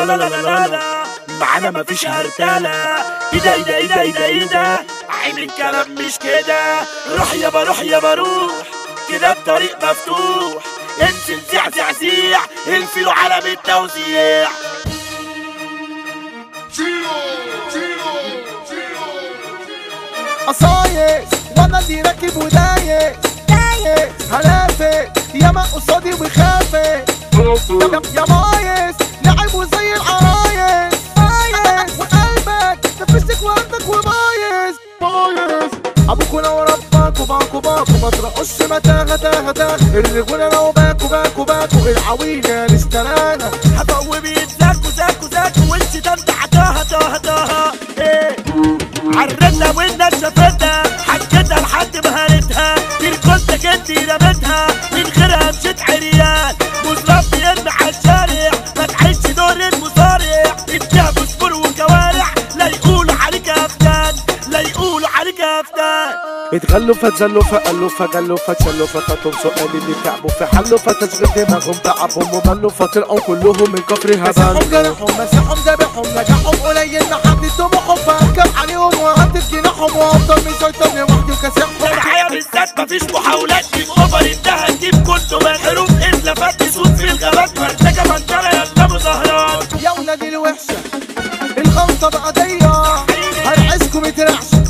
لا لا لا لا معانا مفيش هرتالة ايه ده ايه ده ايه ده ايه ده ايه ده عين الكلام مش كده روح يابا روح يابا روح كده الطريق مفتوح انزل زع زع زيع الفيلو عالم التوزيع قصايص وانا اللي راكب ودايس دايس هلافت ياما قصادي وخافت يا- يا مايس لعبوا زي العرايس مايس وقلبك نفسك وعندك ومايس مايس ابوكوا لو رباكوا باكوا باكوا ما ترقصش متاهة تاهة تاهة الرجولة لو باكوا باكوا باكوا العويلة الاستنانة هفوي بيتزاكوا زاكوا زاكوا وانت ده انت عطاها طاها طاها ايه عرتها والناس شافتها حكيتها لحد ما هانتها تركضتك انت رمتها من غيرها مشيت عريان مصرف يرمي على الشارع ما تعيش دور المصارع اديها بسبور وكوارع لا يقولوا عليك افتان لا يقولوا عليك افتان اتغلوا فتزلوا فقلوا فجلوا فتشلوا فتاتهم سؤال اللي تعبوا في حلوا فتشغيل دماغهم تعبهم وملوا فطلعوا كلهم من كفر هبل مسحهم جرحهم مسحهم ذبحهم نجاحهم قليل محدد طموحهم فاركب عليهم وهدف جناحهم وافضل مسيطر لوحدي وكاسحهم الحياة بالذات مفيش محاولات دي اوفر انتهى تجيب كله من حروف الا فات صوت في الغابات مرتجة منطقة يلا مظاهرات يا ولاد الوحشة الغلطة بعدية هرعسكم يترعشوا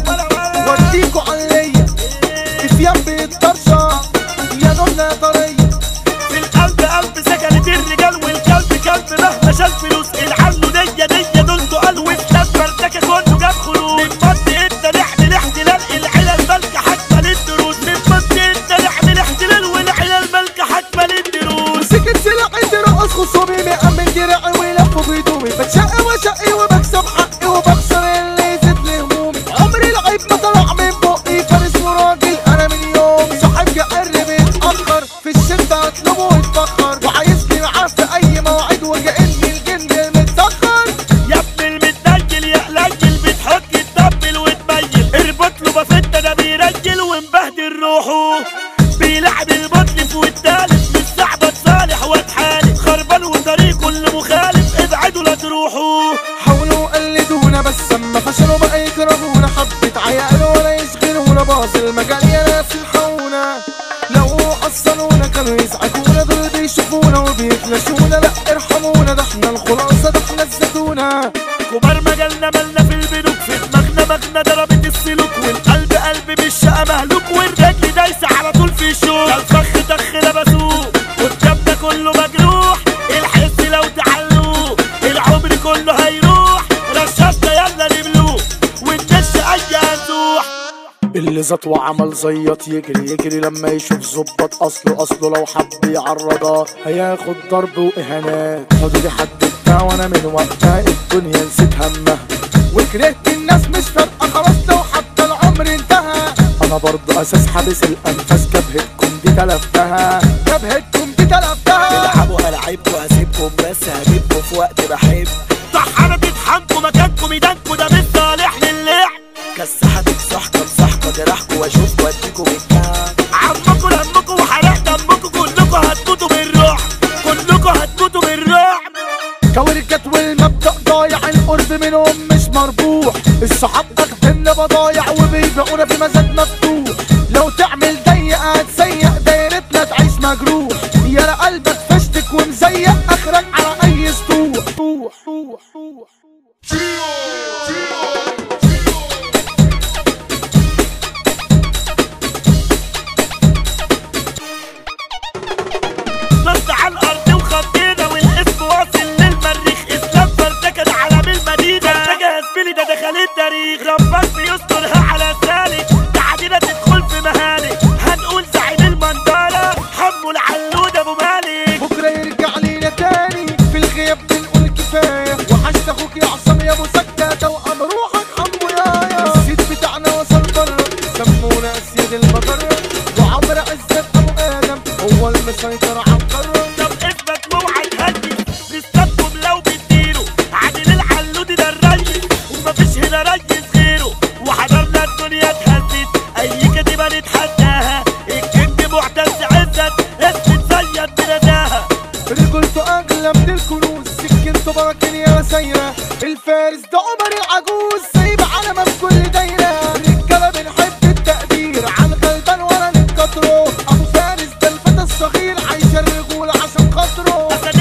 وديكوا عليا افيان بيتطرشة يا نونة يا طرية في القلب قلب سكنت الرجال والكلب كلب مهما شال فلوس العنه دية دية دول تقال وفلات مرتكة كله جاب خلود من مد انت نحمل احتلال العلل مالكة حتما للدروس من مد انت نحمل احتلال والعلل مالكة حتما للدروس سكت سلاحي ترقص خصومي مأمن دراعي ويلفوا بهدومي بتشقى وشقي وبكسب حقي وبخسر اللي زد لهمومي عمري العيب ما طلع من بقي فارس وراجل انا من يومي صاحب قرب اتأخر في الشدة اطلبه يتفخر وعايزني معاه في اي موعد وكأني الجن المتسخر يا ابن المتنجل يا قليل بتحك تطبل وتميل اربط له بفتة ده بيرجل ومبهدل روحه بيلعب البطل في والتالت مش صعبة صالح واتحالف خربان وطريقه اللي مخالف ابعدوا لا تروحوا حاولوا قلدونا بس اما فشلوا بقى يكرهونا حبة عيال ولا يشغلونا باظ المجال يا ناس الحقونا لو حصلونا كانوا يزعجونا دول بيشوفونا وبيفلشونا لا ارحمونا ده احنا الخلاصة ده احنا الزتونة كبار مجالنا مالنا في البنوك في دماغنا مغنى ضربت السلوك والقلب قلب مش شقى مهلوك والرجل دايسة على طول في الشوك ده الفخ تخ لبسوه قدامنا كله مجروح الحس لو تعلوه العمر كله هيروح رشاشنا يلا نملوه وندش اي هنزوح اللي زط وعمل زيط يجري يجري لما يشوف ظبط اصله اصله لو حب يعرضها هياخد ضرب واهانات حدودي حددتها وانا من وقتها الدنيا نسيت همها وكرهت الناس مش فارقه خلاص لو حتى العمر انتهى انا برضه اساس حابس الانفاس جبهتكم دي تلفتها جبهتكم دي تلفتها العبوا العبكوا هسيبكم بس هجيبكم في وقت بحب طحنة تطحنكوا مكانكم ميدانكوا ده مش صالح للعب كسحة تكسحكوا بصحكوا جراحكوا واشوفكوا اديكوا بالكعب عمكوا لمكوا وحرق دمكوا كلكوا هتموتوا بالرعب كلكوا هتموتوا بالرعب كوركات والمبدأ ضايع القرب منهم مش مربوح الصحاب اخدنا بضايع وبيبيعونا في مزاد مفتوح لو تعمل ضيق هتسيق دايرتنا تعيش مجروح يا لا قلبك فشتك ومزيق اخرك على اي سطوح روح روح روح نط على الارض وخضينا والاسم واصل للمريخ اسلام فردكت على بالمدينه فردكه يا زميلي ده دخل التاريخ ربك بيسترها على سالك تعدينا تدخل في مهانك هنقول زعيم المنطقه حمو العلود ابو مالك بكره يرجع لينا تاني في الغياب بنقول كفايه وحشت اخوك يا عصام يا ابو سكته توأم روح انتوا اغلى من الكنوز سكنتوا براكين يا سايرة الفارس ده عمر العجوز سايب علامة في كل دايرة الرجالة بنحب التقدير على الغلبان ورا نتكتره ابو فارس ده الفتى الصغير عايش الرجولة عشان خاطره اسد